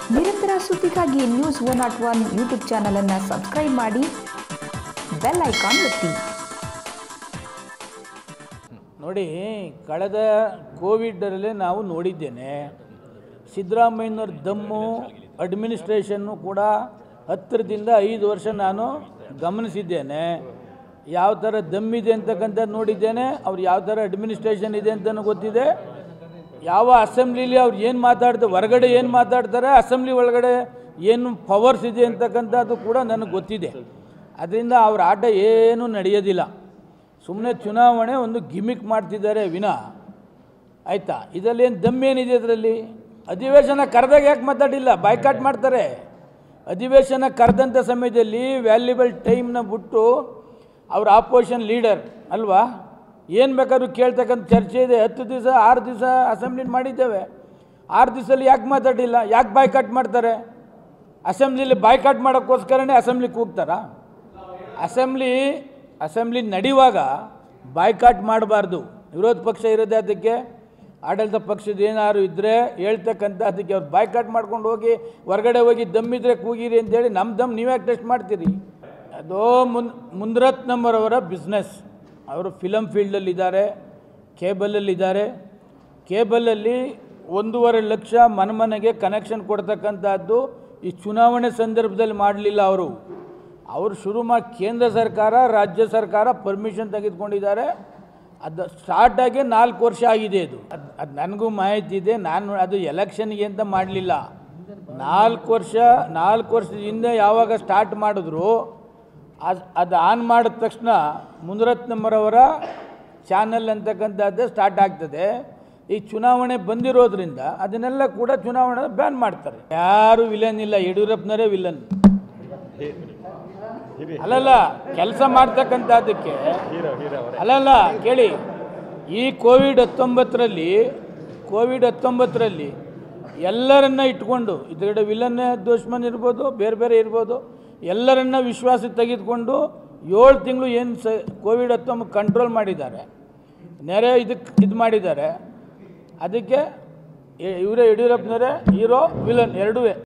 ನಿರಂತರ ಸುದ್ದಿಗಾಗಿ news one not one YouTube ಚಾನಲನ್ನು ಸಬ್ಸ್ಕ್ರೈಬ್ ಮಾಡಿ ಬೆಲ್ ಐಕಾನ್ ಒತ್ತಿ ನೋಡಿ ಕಳೆದ ಕೋವಿಡಲ್ಲಿ ನಾವು ನೋಡಿದ್ದೇನೆ ಸಿದ್ದರಾಮಯ್ಯನವ್ರ ದಮ್ಮು ಅಡ್ಮಿನಿಸ್ಟ್ರೇಷನ್ನು ಕೂಡ ಹತ್ತಿರದಿಂದ ಐದು ವರ್ಷ ನಾನು ಗಮನಿಸಿದ್ದೇನೆ ಯಾವ ಥರ ದಮ್ಮಿದೆ ಅಂತಕ್ಕಂಥದ್ದು ನೋಡಿದ್ದೇನೆ ಅವ್ರು ಯಾವ ಥರ ಅಡ್ಮಿನಿಸ್ಟ್ರೇಷನ್ ಇದೆ ಅಂತಲೂ ಗೊತ್ತಿದೆ ಯಾವ ಅಸೆಂಬ್ಲಿಲಿ ಅವ್ರು ಏನು ಮಾತಾಡ್ತಾರೆ ಹೊರಗಡೆ ಏನು ಮಾತಾಡ್ತಾರೆ ಅಸೆಂಬ್ಲಿ ಒಳಗಡೆ ಏನು ಪವರ್ಸ್ ಇದೆ ಅಂತಕ್ಕಂಥದ್ದು ಕೂಡ ನನಗೆ ಗೊತ್ತಿದೆ ಅದರಿಂದ ಅವ್ರ ಆಟ ಏನೂ ನಡೆಯೋದಿಲ್ಲ ಸುಮ್ಮನೆ ಚುನಾವಣೆ ಒಂದು ಗಿಮಿಕ್ ಮಾಡ್ತಿದ್ದಾರೆ ವಿನ ಆಯಿತಾ ಇದರಲ್ಲಿ ಏನು ದಮ್ ಏನಿದೆ ಇದರಲ್ಲಿ ಅಧಿವೇಶನ ಕರೆದಾಗ ಯಾಕೆ ಮಾತಾಡಿಲ್ಲ ಬಾಯ್ಕಾಟ್ ಮಾಡ್ತಾರೆ ಅಧಿವೇಶನ ಕರೆದಂಥ ಸಮಯದಲ್ಲಿ ವ್ಯಾಲ್ಯುಬಲ್ ಟೈಮ್ನ ಬಿಟ್ಟು ಅವ್ರ ಆಪೋಸಿಷನ್ ಲೀಡರ್ ಅಲ್ವಾ ಏನು ಬೇಕಾದ್ರೂ ಕೇಳ್ತಕ್ಕಂಥ ಚರ್ಚೆ ಇದೆ ಹತ್ತು ದಿವಸ ಆರು ದಿವಸ ಅಸೆಂಬ್ಲಿ ಮಾಡಿದ್ದೇವೆ ಆರು ದಿವಸದಲ್ಲಿ ಯಾಕೆ ಮಾತಾಡಿಲ್ಲ ಯಾಕೆ ಬಾಯ್ಕಾಟ್ ಮಾಡ್ತಾರೆ ಅಸೆಂಬ್ಲಿಲಿ ಬಾಯ್ಕಾಟ್ ಮಾಡೋಕ್ಕೋಸ್ಕರನೇ ಅಸೆಂಬ್ಲಿ ಕೂಗ್ತಾರಾ ಅಸೆಂಬ್ಲಿ ಅಸೆಂಬ್ಲಿ ನಡೆಯುವಾಗ ಬಾಯ್ಕಾಟ್ ಮಾಡಬಾರ್ದು ವಿರೋಧ ಪಕ್ಷ ಇರೋದೇ ಅದಕ್ಕೆ ಆಡಳಿತ ಪಕ್ಷದ ಏನಾದ್ರು ಇದ್ದರೆ ಹೇಳ್ತಕ್ಕಂಥ ಅದಕ್ಕೆ ಅವ್ರು ಬಾಯ್ಕಾಟ್ ಮಾಡ್ಕೊಂಡು ಹೋಗಿ ಹೊರಗಡೆ ಹೋಗಿ ದಮ್ಮಿದ್ರೆ ಕೂಗಿರಿ ಅಂತೇಳಿ ನಮ್ಮ ದಮ್ ನೀವ್ಯಾಕೆ ಟೆಸ್ಟ್ ಮಾಡ್ತೀರಿ ಅದು ಮುನ್ ಮುನ್ರತ್ನಮ್ಮರವರ ಬಿಸ್ನೆಸ್ ಅವರು ಫಿಲಮ್ ಫೀಲ್ಡಲ್ಲಿದ್ದಾರೆ ಕೇಬಲಲ್ಲಿದ್ದಾರೆ ಕೇಬಲಲ್ಲಿ ಒಂದೂವರೆ ಲಕ್ಷ ಮನೆಮನೆಗೆ ಕನೆಕ್ಷನ್ ಕೊಡ್ತಕ್ಕಂಥದ್ದು ಈ ಚುನಾವಣೆ ಸಂದರ್ಭದಲ್ಲಿ ಮಾಡಲಿಲ್ಲ ಅವರು ಅವರು ಶುರು ಮಾಡಿ ಕೇಂದ್ರ ಸರ್ಕಾರ ರಾಜ್ಯ ಸರ್ಕಾರ ಪರ್ಮಿಷನ್ ತೆಗೆದುಕೊಂಡಿದ್ದಾರೆ ಅದು ಸ್ಟಾರ್ಟ್ ಆಗಿ ನಾಲ್ಕು ವರ್ಷ ಆಗಿದೆ ಅದು ಅದು ಅದು ನನಗೂ ಮಾಹಿತಿ ಇದೆ ನಾನು ಅದು ಎಲೆಕ್ಷನ್ಗೆ ಅಂತ ಮಾಡಲಿಲ್ಲ ನಾಲ್ಕು ವರ್ಷ ನಾಲ್ಕು ವರ್ಷದ ಹಿಂದೆ ಯಾವಾಗ ಸ್ಟಾರ್ಟ್ ಮಾಡಿದ್ರು ಅದು ಅದು ಆನ್ ಮಾಡಿದ ತಕ್ಷಣ ಮುನಿರತ್ನಮ್ಮರವರ ಚಾನಲ್ ಅಂತಕ್ಕಂಥದ್ದೇ ಸ್ಟಾರ್ಟ್ ಆಗ್ತದೆ ಈ ಚುನಾವಣೆ ಬಂದಿರೋದ್ರಿಂದ ಅದನ್ನೆಲ್ಲ ಕೂಡ ಚುನಾವಣೆ ಬ್ಯಾನ್ ಮಾಡ್ತಾರೆ ಯಾರು ವಿಲನ್ ಇಲ್ಲ ಯಡಿಯೂರಪ್ಪನವರೇ ವಿಲನ್ ಅಲ್ಲಲ್ಲ ಕೆಲಸ ಮಾಡ್ತಕ್ಕಂಥದ್ದಕ್ಕೆ ಅಲ್ಲಲ್ಲ ಕೇಳಿ ಈ ಕೋವಿಡ್ ಹತ್ತೊಂಬತ್ತರಲ್ಲಿ ಕೋವಿಡ್ ಹತ್ತೊಂಬತ್ತರಲ್ಲಿ ಎಲ್ಲರನ್ನ ಇಟ್ಕೊಂಡು ಇದರ ವಿಲನ್ ದುಶ್ಮನ್ ಇರ್ಬೋದು ಬೇರೆ ಬೇರೆ ಇರ್ಬೋದು ಎಲ್ಲರನ್ನ ವಿಶ್ವಾಸ ತೆಗೆದುಕೊಂಡು ಏಳು ತಿಂಗಳು ಏನು ಸ ಕೋವಿಡ್ ಹತ್ತೊಂಬತ್ತು ಕಂಟ್ರೋಲ್ ಮಾಡಿದ್ದಾರೆ ನೆರೆ ಇದಕ್ಕೆ ಇದು ಮಾಡಿದ್ದಾರೆ ಅದಕ್ಕೆ ಇವರೇ ಯಡಿಯೂರಪ್ಪನವರೇ ಹೀರೋ ವಿಲನ್ ಎರಡೂ